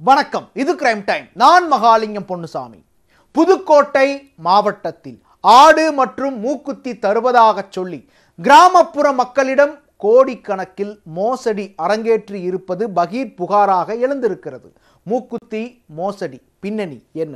வணக்கம் இது crime time நான் மகாலிங்கம் பொன்னுசாமி புதுக்கோட்டை மாவட்டத்தில் ஆடு மற்றும் மூக்குத்தி தருவதாகச் சொல்லி கிராமப்புற மக்களிடம் கோடிக்கணக்கில் மோசடி அரங்கேற்றி இருப்பது பகீர் புகாராக எழுந்திருக்கிறது மூக்குத்தி மோசடி பின்னணி என்ன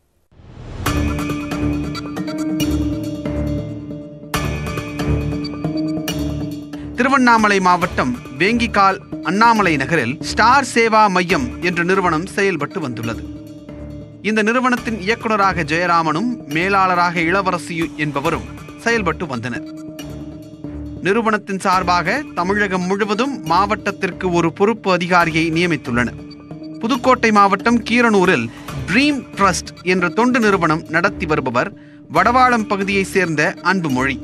திருவண்ணாமலை மாவட்டம் வேங்கிக்கால் அண்ணாமலை நகரில் ஸ்டார் சேவா மையம் என்ற நிறுவனம் செயல்பட்டு வந்துள்ளது இந்த நிறுவனத்தின் இயக்குனராக ஜெயராமனும் மேலாளராக இளவரசி என்பவரும் செயல்பட்டு வந்தனர் நிறுவனத்தின் சார்பாக தமிழகம் முழுவதும் மாவட்டத்திற்கு ஒரு பொறுப்பு அதிகாரியை நியமித்துள்ளனர் புதுக்கோட்டை மாவட்டம் கீரனூரில் ட்ரீம் ட்ரஸ்ட் என்ற தொண்டு நிறுவனம் நடத்தி வருபவர் வடவாளம் பகுதியைச் சேர்ந்த அன்புமொழி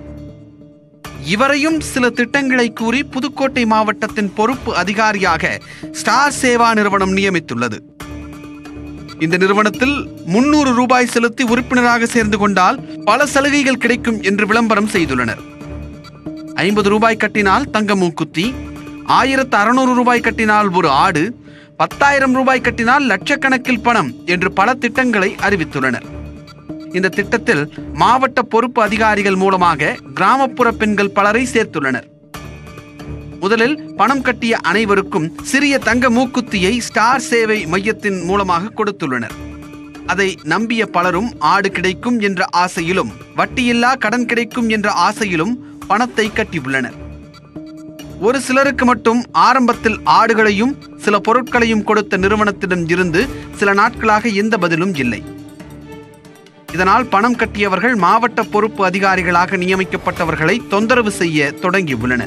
இவரையும் சில திட்டங்களை கூறி புதுக்கோட்டை மாவட்டத்தின் பொறுப்பு அதிகாரியாக ஸ்டார் சேவா நிறுவனம் நியமித்துள்ளது இந்த நிறுவனத்தில் முன்னூறு ரூபாய் செலுத்தி உறுப்பினராக சேர்ந்து கொண்டால் பல சலுகைகள் கிடைக்கும் என்று விளம்பரம் செய்துள்ளனர் ஐம்பது ரூபாய் கட்டினால் தங்க மூக்குத்தி ஆயிரத்து அறுநூறு ரூபாய் கட்டினால் ஒரு ஆடு பத்தாயிரம் ரூபாய் கட்டினால் லட்சக்கணக்கில் பணம் என்று பல திட்டங்களை அறிவித்துள்ளனர் இந்த திட்டத்தில் மாவட்ட பொறுப்பு அதிகாரிகள் மூலமாக கிராமப்புற பெண்கள் பலரை சேர்த்துள்ளனர் முதலில் பணம் கட்டிய அனைவருக்கும் சிறிய தங்க மூக்குத்தியை ஸ்டார் சேவை மையத்தின் மூலமாக கொடுத்துள்ளனர் அதை நம்பிய பலரும் ஆடு கிடைக்கும் என்ற ஆசையிலும் வட்டியில்லா கடன் கிடைக்கும் என்ற ஆசையிலும் பணத்தை கட்டியுள்ளனர் ஒரு சிலருக்கு மட்டும் ஆரம்பத்தில் ஆடுகளையும் சில பொருட்களையும் கொடுத்த நிறுவனத்திடம் இருந்து சில நாட்களாக எந்த பதிலும் இல்லை இதனால் பணம் கட்டியவர்கள் மாவட்ட பொறுப்பு அதிகாரிகளாக நியமிக்கப்பட்டவர்களை தொந்தரவு செய்ய தொடங்கியுள்ளனர்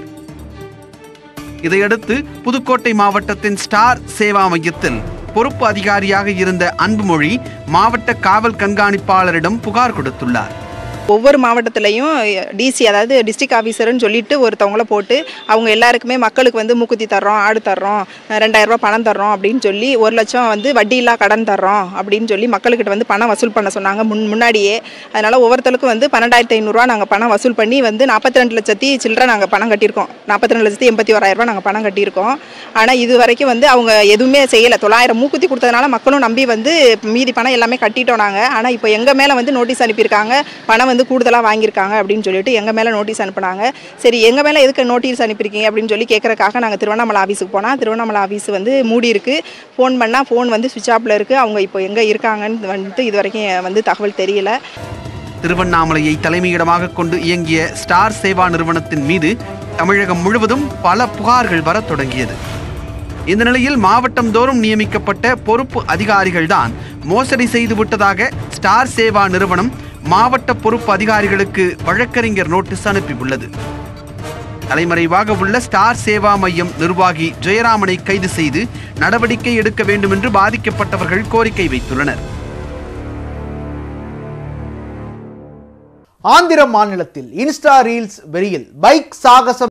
இதையடுத்து புதுக்கோட்டை மாவட்டத்தின் ஸ்டார் சேவா மையத்தில் பொறுப்பு அதிகாரியாக இருந்த அன்புமொழி மாவட்ட காவல் கண்காணிப்பாளரிடம் புகார் கொடுத்துள்ளார் ஒவ்வொரு மாவட்டத்திலையும் டிசி அதாவது டிஸ்ட்ரிக்ட் ஆஃபீஸர்னு சொல்லிட்டு ஒருத்தவங்கள போட்டு அவங்க எல்லாருக்குமே மக்களுக்கு வந்து மூக்குத்தி தர்றோம் ஆடு தர்றோம் ரெண்டாயிரம் ரூபாய் பணம் தர்றோம் அப்படின்னு சொல்லி ஒரு லட்சம் வந்து வட்டியில்லா கடன் தர்றோம் அப்படின்னு சொல்லி மக்கள்கிட்ட வந்து பணம் வசூல் பண்ண சொன்னாங்க முன் முன்னாடியே அதனால் ஒவ்வொருத்தருக்கும் வந்து பன்னெண்டாயிரத்தி ஐநூறுரூவா நாங்கள் பணம் வசூல் பண்ணி வந்து நாற்பத்தி ரெண்டு லட்சத்தி சில்லற நாங்கள் பணம் கட்டியிருக்கோம் நாற்பத்தி ரெண்டு லட்சத்தி எண்பத்தி ஓராயிரம் ரூபாய் நாங்கள் பணம் கட்டியிருக்கோம் ஆனால் இது வரைக்கும் வந்து அவங்க எதுவுமே செய்யலை தொள்ளாயிரம் மூக்குத்தி கொடுத்ததுனால மக்களும் நம்பி வந்து மீதி பணம் எல்லாமே கட்டிட்டோம் நாங்கள் ஆனால் இப்போ எங்கள் மேலே வந்து நோட்டீஸ் அனுப்பியிருக்காங்க பணம் வந்து கூடுதலாக வாங்கியிருக்காங்க அப்படின்னு சொல்லிட்டு எங்கள் மேலே நோட்டீஸ் அனுப்புனாங்க சரி எங்கள் மேலே எதுக்கு நோட்டீஸ் அனுப்பியிருக்கீங்க அப்படின்னு சொல்லி கேட்குறக்காக நாங்கள் திருவண்ணாமலை ஆஃபீஸுக்கு போனால் திருவண்ணாமலை ஆஃபீஸ் வந்து மூடி இருக்குது ஃபோன் பண்ணால் ஃபோன் வந்து சுவிட்ச் ஆஃபில் இருக்குது அவங்க இப்போ எங்கே இருக்காங்கன்னு வந்துட்டு இது வரைக்கும் வந்து தகவல் தெரியல திருவண்ணாமலையை தலைமையிடமாக கொண்டு இயங்கிய ஸ்டார் சேவா நிறுவனத்தின் மீது தமிழகம் முழுவதும் பல புகார்கள் வரத் தொடங்கியது இந்த நிலையில் மாவட்டம் தோறும் நியமிக்கப்பட்ட பொறுப்பு அதிகாரிகள் தான் மோசடி செய்து விட்டதாக ஸ்டார் சேவா நிறுவனம் மாவட்ட பொறுப்பு அதிகாரிகளுக்கு வழக்கறிஞர் நோட்டீஸ் அனுப்பியுள்ளது தலைமறைவாக உள்ள ஸ்டார் சேவா மையம் நிர்வாகி ஜெயராமனை கைது செய்து நடவடிக்கை எடுக்க வேண்டும் என்று பாதிக்கப்பட்டவர்கள் கோரிக்கை வைத்துள்ளனர் ஆந்திர மாநிலத்தில் இன்ஸ்டா ரீல்ஸ் வெறியில் பைக் சாகசம்